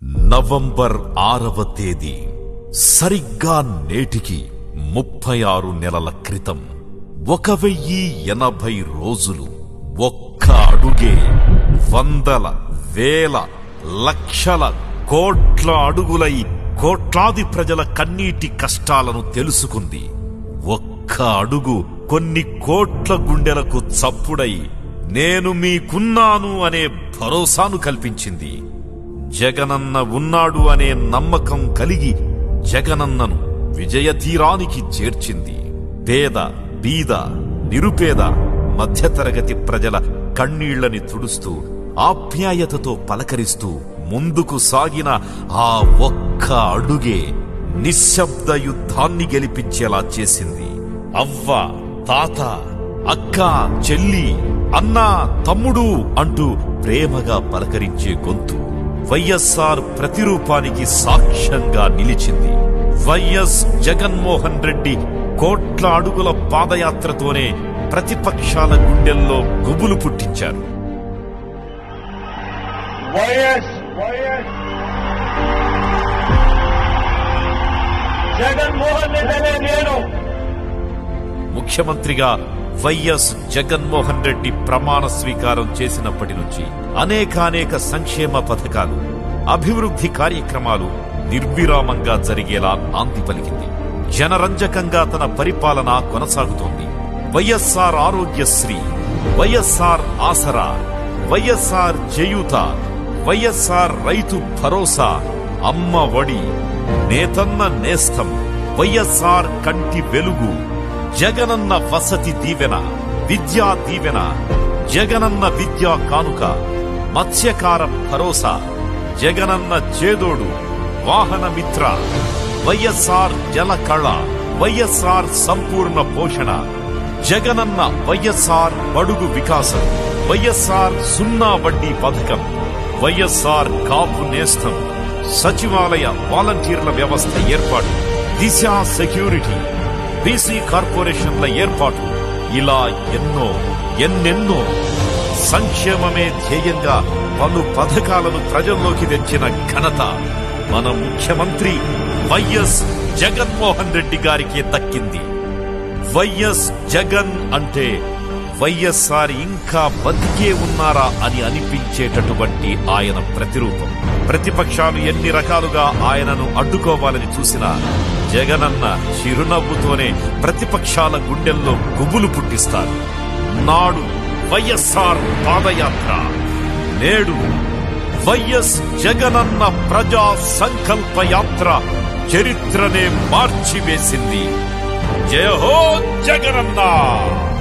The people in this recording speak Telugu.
నవంబర్ ఆరవ తేదీ సరిగ్గా నేటికి ముప్పై ఆరు నెలల క్రితం ఒక వెయ్యి ఎనభై రోజులు ఒక్క అడుగే వందల వేల లక్షల కోట్ల అడుగులై కోట్లాది ప్రజల కన్నీటి కష్టాలను తెలుసుకుంది ఒక్క అడుగు కొన్ని కోట్ల గుండెలకు చప్పుడై నేను మీకున్నాను అనే భరోసాను కల్పించింది జగనన్న ఉన్నాడు అనే నమ్మకం కలిగి జగనన్నను విజయ తీరానికి చేర్చింది పేద బీద నిరుపేద మధ్యతరగతి ప్రజల కన్నీళ్లని తుడుస్తూ ఆప్యాయతతో పలకరిస్తూ ముందుకు సాగిన ఆ ఒక్క అడుగే నిశ్శబ్ద యుద్ధాన్ని గెలిపించేలా చేసింది అవ్వ తాత అక్క చెల్లి అన్న తమ్ముడు అంటూ ప్రేమగా పలకరించే గొంతు వైఎస్ఆర్ ప్రతిరూపానికి సాక్ష్యంగా నిలిచింది వైఎస్ జగన్మోహన్ రెడ్డి కోట్ల అడుగుల పాదయాత్రతోనే ప్రతిపక్షాల గుండెల్లో గుబులు పుట్టించారు వైఎస్ వైఎస్ జగన్మోహన్ రెడ్డి అనే నేను ముఖ్యమంత్రిగా వైఎస్ జగన్మోహన్ రెడ్డి ప్రమాణ స్వీకారం చేసినప్పటి నుంచి అనేకానేక సంక్షేమ పథకాలు అభివృద్ధి కార్యక్రమాలు నిర్విరామంగా జరిగేలా నాంది పలికింది జనరంజకంగా తన పరిపాలన కొనసాగుతోంది వైఎస్ఆర్ ఆరోగ్యశ్రీ వైఎస్ఆర్ ఆసరా వైఎస్ఆర్ చేయూత వైఎస్ఆర్ రైతు భరోసా అమ్మ ఒడి నేతన్న నేస్తం వైఎస్ఆర్ కంటి వెలుగు జగనన్న వసతి దీవెన విద్యా దీవెన జగనన్న విద్యా కానుక మత్స్యకార భరోసా జగనన్న చేదోడు వాహన మిత్ర వైఎస్ఆర్ జల కళ వైఎస్ఆర్ సంపూర్ణ పోషణ జగనన్న వైఎస్ఆర్ బడుగు వికాసం వైఎస్ఆర్ సున్నా వడ్డీ పథకం వైఎస్ఆర్ కాపు నేస్తం సచివాలయ వాలంటీర్ల వ్యవస్థ ఏర్పాటు దిశ సెక్యూరిటీ బీసీ కార్పొరేషన్ల ఏర్పాటు ఇలా ఎన్నో ఎన్నెన్నో సంక్షేమమే ధ్యేయంగా పలు పథకాలను ప్రజల్లోకి తెచ్చిన ఘనత మన ముఖ్యమంత్రి వైఎస్ జగన్మోహన్ రెడ్డి గారికి దక్కింది వైఎస్ జగన్ అంటే వైఎస్ఆర్ ఇంకా బతికే ఉన్నారా అని అనిపించేటటువంటి ఆయన ప్రతిరూపం ప్రతిపక్షాలు ఎన్ని రకాలుగా ఆయనను అడ్డుకోవాలని చూసినా జగనన్న చిరునవ్వుతోనే ప్రతిపక్షాల గుండెల్లో గుబులు పుట్టిస్తారు నాడు వైఎస్ఆర్ పాదయాత్ర నేడు వైఎస్ జగనన్న ప్రజా సంకల్ప యాత్ర చరిత్రనే మార్చివేసింది జయ హో జగనన్న